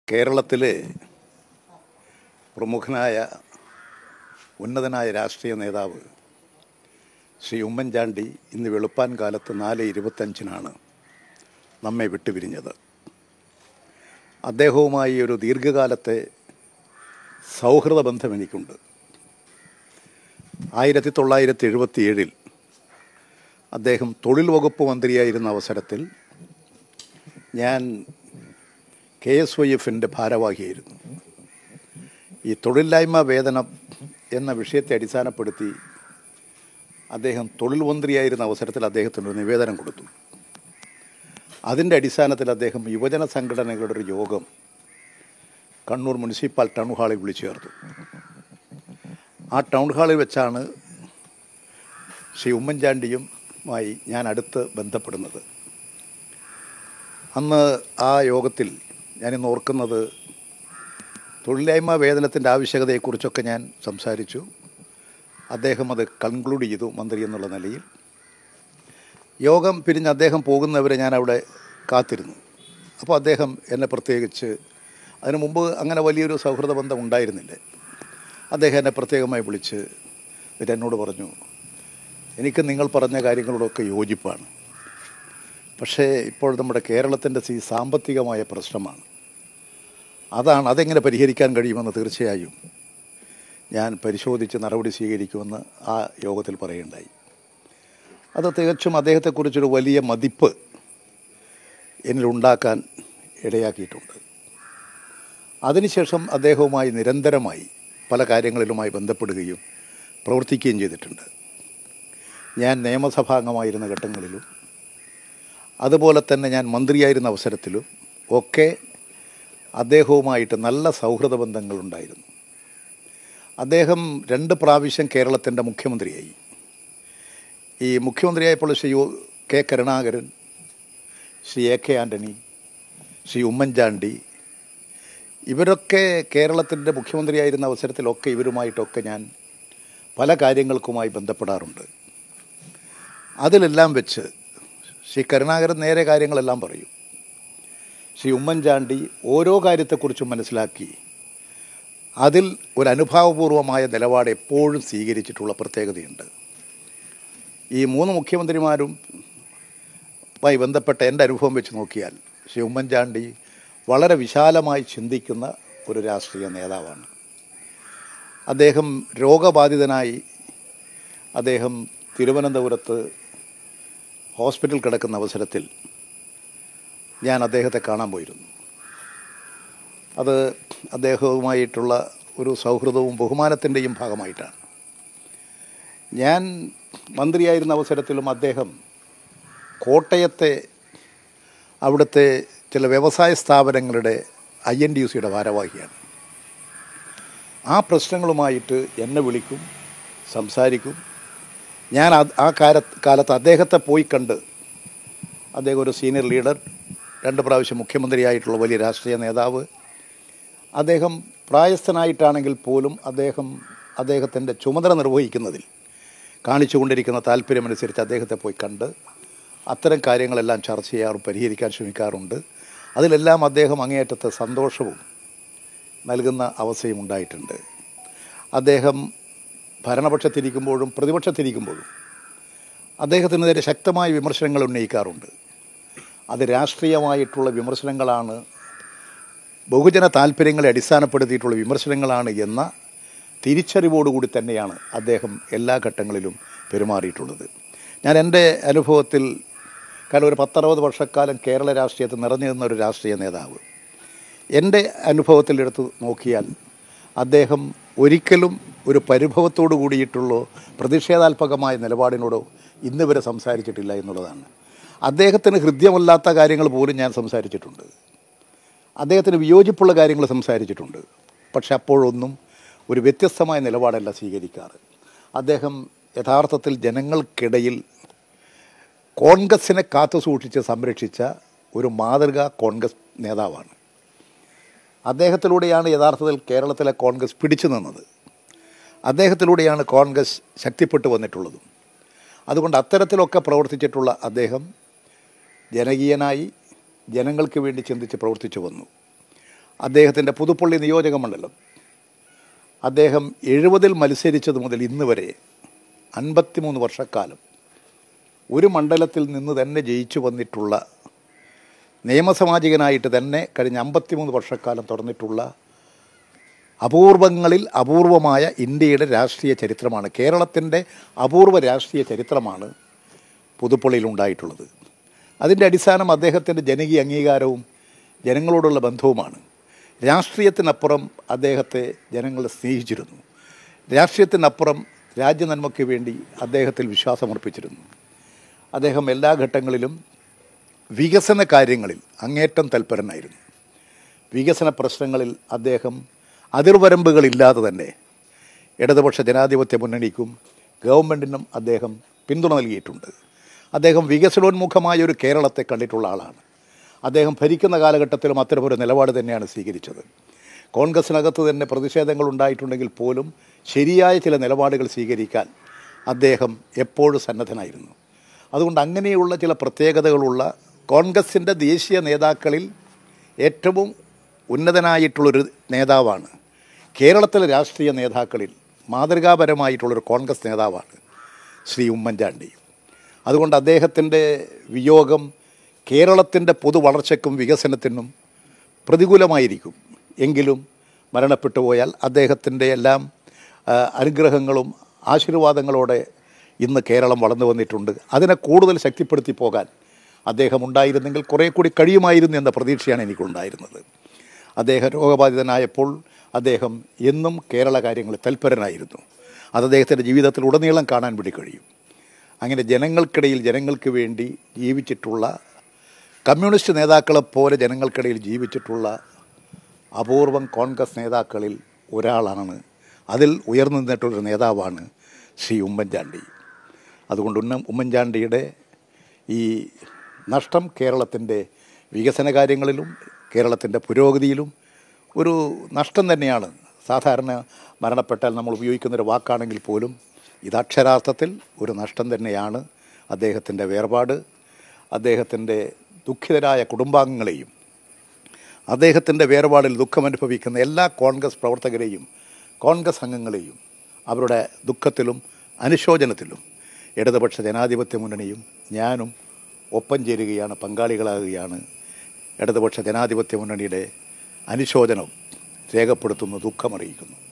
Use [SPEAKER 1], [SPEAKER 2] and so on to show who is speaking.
[SPEAKER 1] കേരളത്തിലെ പ്രമുഖനായ ഉന്നതനായ രാഷ്ട്രീയ നേതാവ് ശ്രീ ഉമ്മൻചാണ്ടി ഇന്ന് വെളുപ്പാൻ കാലത്ത് നാല് ഇരുപത്തഞ്ചിനാണ് നമ്മെ വിട്ടുപിരിഞ്ഞത് അദ്ദേഹവുമായി ഒരു ദീർഘകാലത്തെ സൗഹൃദ ബന്ധം എനിക്കുണ്ട് ആയിരത്തി തൊള്ളായിരത്തി എഴുപത്തിയേഴിൽ അദ്ദേഹം തൊഴിൽ വകുപ്പ് മന്ത്രിയായിരുന്ന അവസരത്തിൽ ഞാൻ കെ എസ് വൈ എഫിൻ്റെ ഭാരവാഹിയായിരുന്നു ഈ തൊഴിലില്ലായ്മ വേതനം എന്ന വിഷയത്തെ അടിസ്ഥാനപ്പെടുത്തി അദ്ദേഹം തൊഴിൽ മന്ത്രിയായിരുന്ന അവസരത്തിൽ അദ്ദേഹത്തിന് ഒരു നിവേദനം കൊടുത്തു അതിൻ്റെ അടിസ്ഥാനത്തിൽ അദ്ദേഹം യുവജന സംഘടനകളുടെ ഒരു യോഗം കണ്ണൂർ മുനിസിപ്പൽ ടൗൺ ഹാളിൽ വിളിച്ചു ചേർത്തു ആ ടൗൺ ഹാളിൽ വെച്ചാണ് ശ്രീ ഉമ്മൻചാണ്ടിയുമായി ഞാൻ അടുത്ത് ബന്ധപ്പെടുന്നത് അന്ന് ആ യോഗത്തിൽ ഞാനിന്ന് ഓർക്കുന്നത് തൊഴിലില്ലായ്മ വേതനത്തിൻ്റെ ആവശ്യകതയെക്കുറിച്ചൊക്കെ ഞാൻ സംസാരിച്ചു അദ്ദേഹം അത് കൺക്ലൂഡ് ചെയ്തു മന്ത്രി എന്നുള്ള നിലയിൽ യോഗം പിരിഞ്ഞ് അദ്ദേഹം പോകുന്നവരെ ഞാൻ അവിടെ കാത്തിരുന്നു അപ്പോൾ അദ്ദേഹം എന്നെ പ്രത്യേകിച്ച് അതിനു മുമ്പ് അങ്ങനെ വലിയൊരു സൗഹൃദ ബന്ധം ഉണ്ടായിരുന്നില്ല അദ്ദേഹം എന്നെ പ്രത്യേകമായി വിളിച്ച് എന്നിട്ട് എന്നോട് പറഞ്ഞു എനിക്ക് നിങ്ങൾ പറഞ്ഞ കാര്യങ്ങളോടൊക്കെ യോജിപ്പാണ് പക്ഷേ ഇപ്പോൾ നമ്മുടെ കേരളത്തിൻ്റെ ഈ സാമ്പത്തികമായ പ്രശ്നമാണ് അതാണ് അതെങ്ങനെ പരിഹരിക്കാൻ കഴിയുമെന്ന് തീർച്ചയായും ഞാൻ പരിശോധിച്ച് നടപടി സ്വീകരിക്കുമെന്ന് ആ യോഗത്തിൽ പറയുണ്ടായി അത് തികച്ചും അദ്ദേഹത്തെക്കുറിച്ചൊരു വലിയ മതിപ്പ് എന്നിലുണ്ടാക്കാൻ ഇടയാക്കിയിട്ടുണ്ട് അതിനുശേഷം അദ്ദേഹവുമായി നിരന്തരമായി പല കാര്യങ്ങളിലുമായി ബന്ധപ്പെടുകയും പ്രവർത്തിക്കുകയും ചെയ്തിട്ടുണ്ട് ഞാൻ നിയമസഭാംഗമായിരുന്ന ഘട്ടങ്ങളിലും അതുപോലെ തന്നെ ഞാൻ മന്ത്രിയായിരുന്ന അവസരത്തിലും ഒക്കെ അദ്ദേഹവുമായിട്ട് നല്ല സൗഹൃദ ബന്ധങ്ങളുണ്ടായിരുന്നു അദ്ദേഹം രണ്ട് പ്രാവശ്യം കേരളത്തിൻ്റെ മുഖ്യമന്ത്രിയായി ഈ മുഖ്യമന്ത്രിയായപ്പോൾ ശ്രീ ഒ- K Karunakaran Shri A K Antony Shri Oommen Chandy ഇവരൊക്കെ കേരളത്തിൻ്റെ മുഖ്യമന്ത്രിയായിരുന്ന അവസരത്തിലൊക്കെ ഇവരുമായിട്ടൊക്കെ ഞാൻ പല കാര്യങ്ങൾക്കുമായി ബന്ധപ്പെടാറുണ്ട് അതിലെല്ലാം വെച്ച് ശ്രീ കരുണാകരൻ നേരെ കാര്യങ്ങളെല്ലാം പറയും ശ്രീ ഉമ്മൻചാണ്ടി ഓരോ കാര്യത്തെക്കുറിച്ചും മനസ്സിലാക്കി അതിൽ ഒരു അനുഭാവപൂർവമായ നിലപാട് എപ്പോഴും സ്വീകരിച്ചിട്ടുള്ള പ്രത്യേകതയുണ്ട് ഈ മൂന്ന് മുഖ്യമന്ത്രിമാരും മായി ബന്ധപ്പെട്ട എൻ്റെ അനുഭവം വെച്ച് നോക്കിയാൽ ശ്രീ ഉമ്മൻചാണ്ടി വളരെ വിശാലമായി ചിന്തിക്കുന്ന ഒരു രാഷ്ട്രീയ നേതാവാണ് അദ്ദേഹം രോഗബാധിതനായി അദ്ദേഹം തിരുവനന്തപുരത്ത് ഹോസ്പിറ്റൽ കിടക്കുന്ന അവസരത്തിൽ ഞാൻ അദ്ദേഹത്തെ കാണാൻ പോയിരുന്നു അത് അദ്ദേഹവുമായിട്ടുള്ള ഒരു സൗഹൃദവും ബഹുമാനത്തിൻ്റെയും ഭാഗമായിട്ടാണ് ഞാൻ മന്ത്രിയായിരുന്ന അവസരത്തിലും അദ്ദേഹം കോട്ടയത്തെ അവിടുത്തെ ചില വ്യവസായ സ്ഥാപനങ്ങളുടെ ഐ എൻ ഡി യു സിയുടെ ഭാരവാഹിയാണ് ആ പ്രശ്നങ്ങളുമായിട്ട് എന്നെ വിളിക്കും സംസാരിക്കും ഞാൻ അത് ആ കാല കാലത്ത് അദ്ദേഹത്തെ പോയി കണ്ട് അദ്ദേഹം ഒരു സീനിയർ ലീഡർ രണ്ട് പ്രാവശ്യം മുഖ്യമന്ത്രിയായിട്ടുള്ള വലിയ രാഷ്ട്രീയ നേതാവ് അദ്ദേഹം പ്രായസ്ഥനായിട്ടാണെങ്കിൽ പോലും അദ്ദേഹം അദ്ദേഹത്തിൻ്റെ ചുമതല നിർവഹിക്കുന്നതിൽ കാണിച്ചുകൊണ്ടിരിക്കുന്ന താല്പര്യമനുസരിച്ച് അദ്ദേഹത്തെ പോയി കണ്ട് അത്തരം കാര്യങ്ങളെല്ലാം ചർച്ച ചെയ്യാറും പരിഹരിക്കാൻ ശ്രമിക്കാറുണ്ട് അതിലെല്ലാം അദ്ദേഹം അങ്ങേയറ്റത്തെ സന്തോഷവും നൽകുന്ന അവസ്ഥയും ഉണ്ടായിട്ടുണ്ട് അദ്ദേഹം ഭരണപക്ഷത്തിരിക്കുമ്പോഴും പ്രതിപക്ഷത്തിരിക്കുമ്പോഴും അദ്ദേഹത്തിനെതിരെ ശക്തമായ വിമർശനങ്ങൾ ഉന്നയിക്കാറുണ്ട് അത് രാഷ്ട്രീയമായിട്ടുള്ള വിമർശനങ്ങളാണ് ബഹുജന താല്പര്യങ്ങളെ അടിസ്ഥാനപ്പെടുത്തിയിട്ടുള്ള വിമർശനങ്ങളാണ് എന്ന തിരിച്ചറിവോടുകൂടി തന്നെയാണ് അദ്ദേഹം എല്ലാ ഘട്ടങ്ങളിലും പെരുമാറിയിട്ടുള്ളത് ഞാൻ എൻ്റെ അനുഭവത്തിൽ കാരണം ഒരു പത്തറുപത് വർഷക്കാലം കേരള രാഷ്ട്രീയത്തിൽ നിറഞ്ഞു നിന്ന ഒരു രാഷ്ട്രീയ നേതാവ് എൻ്റെ അനുഭവത്തിൽ എടുത്ത് നോക്കിയാൽ അദ്ദേഹം ഒരിക്കലും ഒരു പരിഭവത്തോടു കൂടിയിട്ടുള്ളോ പ്രതിഷേധാത്മകമായ നിലപാടിനോടോ ഇന്ന് വരെ സംസാരിച്ചിട്ടില്ല എന്നുള്ളതാണ് അദ്ദേഹത്തിന് ഹൃദ്യമല്ലാത്ത കാര്യങ്ങൾ പോലും ഞാൻ സംസാരിച്ചിട്ടുണ്ട് അദ്ദേഹത്തിന് വിയോജിപ്പുള്ള കാര്യങ്ങൾ സംസാരിച്ചിട്ടുണ്ട് പക്ഷെ അപ്പോഴൊന്നും ഒരു വ്യത്യസ്തമായ നിലപാടല്ല സ്വീകരിക്കാറ് അദ്ദേഹം യഥാർത്ഥത്തിൽ ജനങ്ങൾക്കിടയിൽ കോൺഗ്രസിനെ കാത്തു സൂക്ഷിച്ച് സംരക്ഷിച്ച ഒരു മാതൃക കോൺഗ്രസ് നേതാവാണ് അദ്ദേഹത്തിലൂടെയാണ് യഥാർത്ഥത്തിൽ കേരളത്തിലെ കോൺഗ്രസ് പിടിച്ചു നിന്നത് അദ്ദേഹത്തിലൂടെയാണ് കോൺഗ്രസ് ശക്തിപ്പെട്ടു വന്നിട്ടുള്ളതും അതുകൊണ്ട് അത്തരത്തിലൊക്കെ പ്രവർത്തിച്ചിട്ടുള്ള അദ്ദേഹം ജനകീയനായി ജനങ്ങൾക്ക് വേണ്ടി ചിന്തിച്ച് പ്രവർത്തിച്ചു വന്നു അദ്ദേഹത്തിൻ്റെ പുതുപ്പള്ളി നിയോജക മണ്ഡലം അദ്ദേഹം എഴുപതിൽ മത്സരിച്ചത് മുതൽ ഇന്ന് വരെ അൻപത്തിമൂന്ന് വർഷക്കാലം ഒരു മണ്ഡലത്തിൽ നിന്ന് തന്നെ ജയിച്ചു വന്നിട്ടുള്ള നിയമസാമാജികനായിട്ട് തന്നെ കഴിഞ്ഞ അമ്പത്തിമൂന്ന് വർഷക്കാലം തുടർന്നിട്ടുള്ള അപൂർവങ്ങളിൽ അപൂർവമായ ഇന്ത്യയുടെ രാഷ്ട്രീയ ചരിത്രമാണ് കേരളത്തിൻ്റെ അപൂർവ രാഷ്ട്രീയ ചരിത്രമാണ് പുതുപ്പള്ളിയിൽ ഉണ്ടായിട്ടുള്ളത് അതിൻ്റെ അടിസ്ഥാനം അദ്ദേഹത്തിൻ്റെ ജനകീയ അംഗീകാരവും ജനങ്ങളോടുള്ള ബന്ധവുമാണ് രാഷ്ട്രീയത്തിനപ്പുറം അദ്ദേഹത്തെ ജനങ്ങൾ സ്നേഹിച്ചിരുന്നു രാഷ്ട്രീയത്തിനപ്പുറം രാജ്യനന്മയ്ക്ക് വേണ്ടി അദ്ദേഹത്തിൽ വിശ്വാസമർപ്പിച്ചിരുന്നു അദ്ദേഹം എല്ലാ ഘട്ടങ്ങളിലും വികസന കാര്യങ്ങളിൽ അങ്ങേറ്റം തൽപരനായിരുന്നു വികസന പ്രശ്നങ്ങളിൽ അദ്ദേഹം അതിർവരമ്പുകളില്ലാതെ തന്നെ ഇടതുപക്ഷ ജനാധിപത്യ മുന്നണിക്കും ഗവൺമെൻറ്റിനും അദ്ദേഹം പിന്തുണ നൽകിയിട്ടുണ്ട് അദ്ദേഹം വികസനോന്മുഖമായ ഒരു കേരളത്തെ കണ്ടിട്ടുള്ള ആളാണ് അദ്ദേഹം ഭരിക്കുന്ന കാലഘട്ടത്തിലും അത്തരമൊരു നിലപാട് തന്നെയാണ് സ്വീകരിച്ചത് കോൺഗ്രസിനകത്ത് തന്നെ പ്രതിഷേധങ്ങൾ ഉണ്ടായിട്ടുണ്ടെങ്കിൽ പോലും ശരിയായ ചില നിലപാടുകൾ സ്വീകരിക്കാൻ അദ്ദേഹം എപ്പോഴും സന്നദ്ധനായിരുന്നു അതുകൊണ്ട് അങ്ങനെയുള്ള ചില പ്രത്യേകതകളുള്ള കോൺഗ്രസിൻ്റെ ദേശീയ നേതാക്കളിൽ ഏറ്റവും ഉന്നതനായിട്ടുള്ളൊരു നേതാവാണ് കേരളത്തിലെ രാഷ്ട്രീയ നേതാക്കളിൽ മാതൃകാപരമായിട്ടുള്ളൊരു കോൺഗ്രസ് നേതാവാണ് ശ്രീ ഉമ്മൻചാണ്ടി അതുകൊണ്ട് അദ്ദേഹത്തിൻ്റെ വിയോഗം കേരളത്തിൻ്റെ പൊതു വളർച്ചയ്ക്കും വികസനത്തിനും പ്രതികൂലമായിരിക്കും എങ്കിലും മരണപ്പെട്ടു പോയാൽ അദ്ദേഹത്തിൻ്റെ എല്ലാം ആ, അനുഗ്രഹങ്ങളും ആശീർവാദങ്ങളോടെ ഇന്ന് കേരളം വളർന്നു വന്നിട്ടുണ്ട് അതിനെ കൂടുതൽ ശക്തിപ്പെടുത്തി പോകാൻ അദ്ദേഹം ഉണ്ടായിരുന്നെങ്കിൽ കുറേ കൂടി കഴിയുമായിരുന്നു എന്ന പ്രതീക്ഷയാണ് എനിക്കുണ്ടായിരുന്നത് അദ്ദേഹം രോഗബാധിതനായപ്പോൾ അദ്ദേഹം എന്നും കേരള കാര്യങ്ങളിൽ തൽപരനായിരുന്നു അത് അദ്ദേഹത്തിൻ്റെ ജീവിതത്തിൽ ഉടനീളം കാണാൻ വേണ്ടി കഴിയും അങ്ങനെ ജനങ്ങൾക്കിടയിൽ ജനങ്ങൾക്ക് വേണ്ടി ജീവിച്ചിട്ടുള്ള കമ്മ്യൂണിസ്റ്റ് നേതാക്കളെപ്പോലെ ജനങ്ങൾക്കിടയിൽ ജീവിച്ചിട്ടുള്ള അപൂർവം കോൺഗ്രസ് നേതാക്കളിൽ ഒരാളാണ് അതിൽ ഉയർന്നു നിന്നിട്ടുള്ളൊരു നേതാവാണ് ശ്രീ ഉമ്മൻചാണ്ടി അതുകൊണ്ട് ഉന്നം ഉമ്മൻചാണ്ടിയുടെ ഈ നഷ്ടം കേരളത്തിൻ്റെ വികസന കാര്യങ്ങളിലും കേരളത്തിൻ്റെ പുരോഗതിയിലും ഒരു നഷ്ടം തന്നെയാണ് സാധാരണ മരണപ്പെട്ടാൽ നമ്മൾ ഉപയോഗിക്കുന്നൊരു വാക്കാണെങ്കിൽ പോലും ഇത് അക്ഷരാർത്ഥത്തിൽ ഒരു നഷ്ടം തന്നെയാണ് അദ്ദേഹത്തിൻ്റെ വേർപാട് അദ്ദേഹത്തിൻ്റെ ദുഃഖിതരായ കുടുംബാംഗങ്ങളെയും അദ്ദേഹത്തിൻ്റെ വേർപാടിൽ ദുഃഖമനുഭവിക്കുന്ന എല്ലാ കോൺഗ്രസ് പ്രവർത്തകരെയും കോൺഗ്രസ് അംഗങ്ങളെയും അവരുടെ ദുഃഖത്തിലും അനുശോചനത്തിലും ഇടതുപക്ഷ ജനാധിപത്യ മുന്നണിയും ഞാനും ഒപ്പം ചേരുകയാണ് പങ്കാളികളാകുകയാണ് ഇടതുപക്ഷ ജനാധിപത്യ മുന്നണിയുടെ അനുശോചനം രേഖപ്പെടുത്തുന്നു ദുഃഖമറിയിക്കുന്നു